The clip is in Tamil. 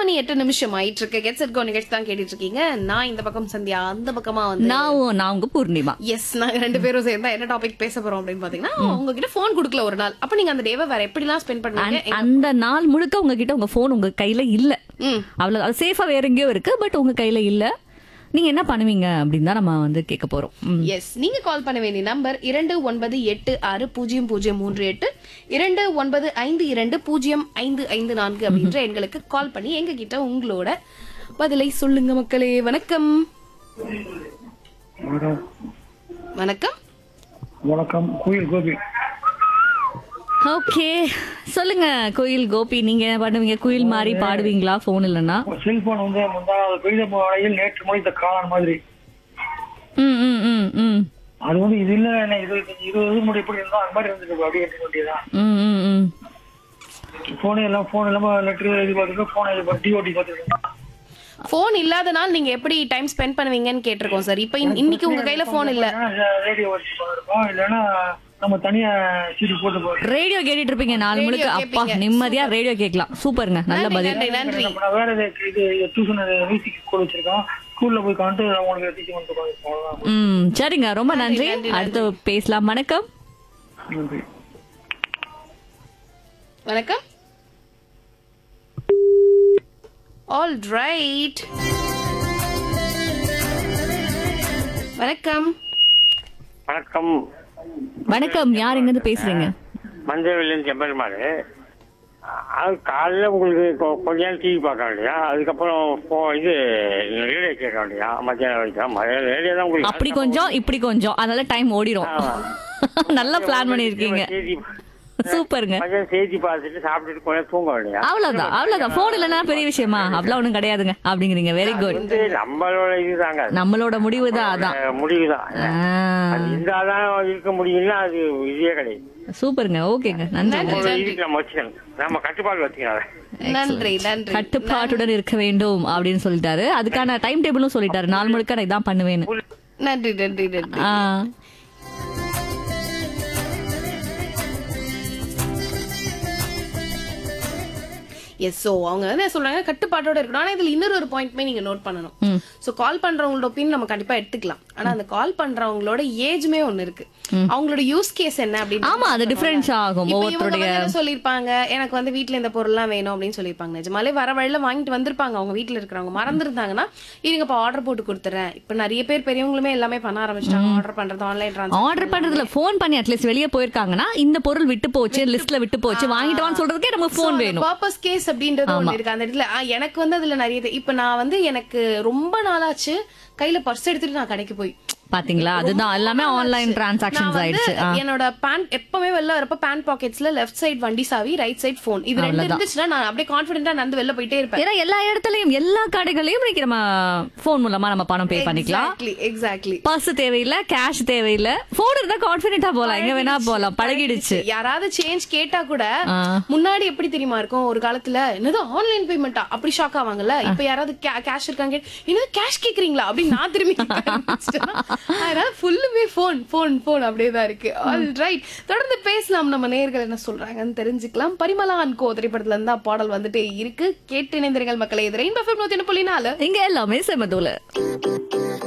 மணி எட்டு நிமிஷம் ஆயிட்டு இருக்கு கெட் செட் கோ நிகழ்ச்சி தான் கேட்டுட்டு இருக்கீங்க நான் இந்த பக்கம் சந்தியா அந்த பக்கமா வந்து நான் உ- நான் உங்க பூர்ணிமா எஸ் நாங்க ரெண்டு பேரும் சேர்ந்தா என்ன டாபிக் பேச போறோம் அப்படின்னு பாத்தீங்கன்னா உங்ககிட்ட போன் கொடுக்கல ஒரு நாள் அப்ப நீங்க அந்த டேவை வேற எப்படி எல்லாம் ஸ்பெண்ட் பண்ணுவீங்க அந்த- அந்த நாள் முழுக்க உங்ககிட்ட உங்க போன் உங்க கையில இல்ல ம். அவ்வளவு அது சேஃபா வேற எங்கேயோ இருக்கு பட் உங்க கையில இல்ல நீங்க என்ன பண்ணுவீங்க அப்படின்னு தான் நம்ம வந்து கேட்க போறோம் ம். எஸ் நீங்க கால் பண்ண வேண்டிய நம்பர் இரண்டு ஒன்பது எட்டு ஆறு பூஜ்ஜியம் பூஜ்ஜியம் மூன்று எட்டு இரண்டு ஒன்பது ஐந்து இரண்டு பூஜ்ஜியம் ஐந்து ஐந்து நான்கு அப்படின்ற எண்களுக்கு கால் பண்ணி எங்க கிட்ட உங்களோட பதிலை சொல்லுங்க மக்களே வணக்கம் வணக்கம் வணக்கம் வணக்கம் கோயில் கோபி ஓகே சொல்லுங்க கோயில் கோபி நீங்க என்ன பண்ணுவீங்க குயில் மாதிரி பாடுவீங்களா போன் இல்லைன்னா செல்போன் வந்து முந்தானாவது பெய்த மழையில் நேற்று மொழி இந்த காளான் மாதிரி ம் ம் ம் ம் அது வந்து இது இல்ல என்ன இது இருபது முடி எப்படி இருந்தோ அது மாதிரி இருந்துட்டு அப்படியே எடுக்க வேண்டியதுதான் ம் ம் ம் போனே எல்லாம் போன் இல்லாம லெட்டர் இது பார்த்துருக்கோம் போன் இது டிஓடி பார்த்துருக்கோம் போன் இல்லாத நாள் நீங்க எப்படி டைம் ஸ்பெண்ட் பண்ணுவீங்கன்னு கேட்டிருக்கோம் சார் இப்ப இன்- இன்னைக்கு உங்க கையில போன் இல்ல ரேடியோ வச்சு பார்த்துருக்கோம் இல்லைன்னா நம்ம தனியா சீட்டு போட்டு போறோம் ரேடியோ கேட்டுட்டு இருப்பீங்க நாலு Radio முழுக்க அப்பா கேட்பீங்க. நிம்மதியா ரேடியோ கேட்கலாம் சூப்பருங்க நல்ல நன்றி பதில் நன்றி நன்றி நான் வேற இது இது டியூஷன் மியூசிக் ஸ்கூல் வச்சிருக்கோம் ஸ்கூல்ல போய் காண்டு அவங்களுக்கு டீச்சிங் பண்ணிட்டு போகலாம் ம் சரிங்க ரொம்ப நன்றி நன்றி, அடுத்து பேசலாம் வணக்கம் நன்றி வணக்கம் ஆல் ரைட் வணக்கம் வணக்கம் வணக்கம் யார் எங்க இருந்து பேசுறீங்க மஞ்சள் செம்பெருமாள் அது காலையில் உங்களுக்கு கொ- கொஞ்ச நேரம் டிவி பார்க்க வேண்டியா அதுக்கப்புறம் போ இது ரேடியோ கேட்க வேண்டியா மத்தியானம் வரைக்கும் ம- ரேடியோ தான் உங்களுக்கு அப்படி கொஞ்சம் இப்படி கொஞ்சம் அதனால டைம் ஓடிரும் நல்லா பிளான் பண்ணிருக்கீங்க செய்தி சூப்பருங்க மத்தியானம் செய்தி பார்த்துட்டு சாப்பிட்டுட்டு கொஞ்ச நேரம் தூங்க வேண்டியா அவ்வளவுதான் அவ்வளவுதான் போன் இல்லைன்னா பெரிய விஷயமா அவ்வளவு ஒண்ணும் கிடையாதுங்க அப்படிங்கிறீங்க வெரி குட் வந்து நம்மளோட இதுதாங்க நம்மளோட முடிவு தான் அதான் முடிவு தான் ஆ, அது இருந்தாதான் இருக்க முடியும்னா அது இதே கிடையாது சூப்பருங்க ஓகேங்க நன்றி நம்மளோட இதுக்கு நம்ம வச்சுக்கணும் நம்ம கட்டுப்பாடு வச்சுக்கணும் நன்றி நன்றி கட்டுப்பாட்டுடன் இருக்க வேண்டும் அப்படின்னு சொல்லிட்டாரு அதுக்கான டைம் டேபிளும் சொல்லிட்டாரு நாள் முழுக்க நான் இதான் பண்ணுவேன்னு நன்றி நன்றி நன்றி ஆ, எஸ் சோ அவங்க என்ன சொல்றாங்க கட்டுப்பாட்டோட இருக்கணும் ஆனா இதுல இன்னொரு ஒரு பாயிண்ட்மே நீங்க நோட் பண்ணணும் சோ கால் பண்றவங்களோட ஒப்பீனியன் நம்ம கண்டிப்பா எடுத்துக்கலாம் ஆனா அந்த கால் பண்றவங்களோட ஏஜ்மே ஒண்ணு இருக்கு அவங்களோட யூஸ் கேஸ் என்ன அப்படின்னு ஆமா அது டிஃபரன்ஸ் ஆகும் இப்ப இவங்க ஒவ்வொருத்தருடைய வந்து என்ன சொல்லிருப்பாங்க எனக்கு வந்து வீட்ல இந்த பொருள்லாம் வேணும் அப்படின்னு சொல்லிருப்பாங்க நிஜமாலே வர வழியில வாங்கிட்டு வந்திருப்பாங்க அவங்க வீட்ல இருக்கிறவங்க மறந்துருந்தாங்கன்னா இருங்க இப்ப ஆர்டர் போட்டு கொடுத்துறேன் இப்ப நிறைய பேர் பெரியவங்களுமே எல்லாமே பண்ண ஆரம்பிச்சிட்டாங்க ஆர்டர் பண்றது ஆன்லைன் ஆர்டர் பண்றதுல ஃபோன் பண்ணி அட்லீஸ்ட் வெளியே போயிருக்காங்கன்னா இந்த பொருள் விட்டு போச்சு லிஸ்ட்ல விட்டு போச்சு வாங்கிட்டு வான்னு சொல்றதுக்கே நமக்கு ஃபோன் வேணும் பர்பஸ் கேஸ் அப்படின்றது ஒண்ணு இருக்கு அந்த இடத்துல ஆ, எனக்கு வந்து அதுல நிறைய தெ- இப்ப நான் வந்து எனக்கு ரொம்ப நாளாச்சு கையில பர்ஸ் எடுத்துட்டு நான் கடைக்கு போய் பாத்தீங்களா அதுதான் எல்லாமே ஆன்லைன் நான் டிரான்சாக்ஷன்ஸ் வந்து ஆயிடுச்சு ஆ. என்னோட பேண்ட் எப்பவுமே வெளில வரப்ப பேண்ட் பாக்கெட்ஸ்ல லெஃப்ட் சைடு வண்டி சாவி ரைட் சைடு போன் இது ரெண்டு அவ்வளவுதான். இருந்துச்சுன்னா நான் அப்படியே கான்பிடென்டா நடந்து வெளில போயிட்டே இருப்பேன் ஏன்னா எல்லா இடத்துலயும் எல்லா கடைகளையும் இன்னைக்கு நம்ம போன் மூலமா நம்ம பணம் பே பண்ணிக்கலாம் எக்ஸாக்ட்லி எக்ஸாக்ட்லி பர்ஸ் தேவையில்ல கேஷ் தேவையில்ல போன் இருந்தா கான்பிடென்டா போலாம் எங்க வேணா போலாம் பழகிடுச்சு யாராவது சேஞ்ச் கேட்டா கூட ஆ. முன்னாடி எப்படி தெரியுமா இருக்கும் ஒரு காலத்துல என்னது ஆன்லைன் பேமெண்டா அப்படி ஷாக் ஆவாங்கல்ல இப்ப யாராவது கேஷ் இருக்காங்க என்னது கேஷ் கேக்குறீங்களா அப்படின்னு நான் திரும்பி கேட்க ஆரம்பிச்சிட்டேன்னா, அதனால ஃபுல்லுமே போன் போன் போன் அப்படியே தான் இருக்கு ஆல் ரைட் தொடர்ந்து பேசலாம் நம்ம நேர்கள் என்ன சொல்றாங்கன்னு தெரிஞ்சுக்கலாம் பரிமலா அண்ட் கோ திரைப்படத்துல இருந்தா பாடல் வந்துட்டே இருக்கு கேட்டு இணைந்திருங்கள் மக்களை இது ரெயின்போ நூத்தி புள்ளி நாலு இங்க எல்லாமே செமதூல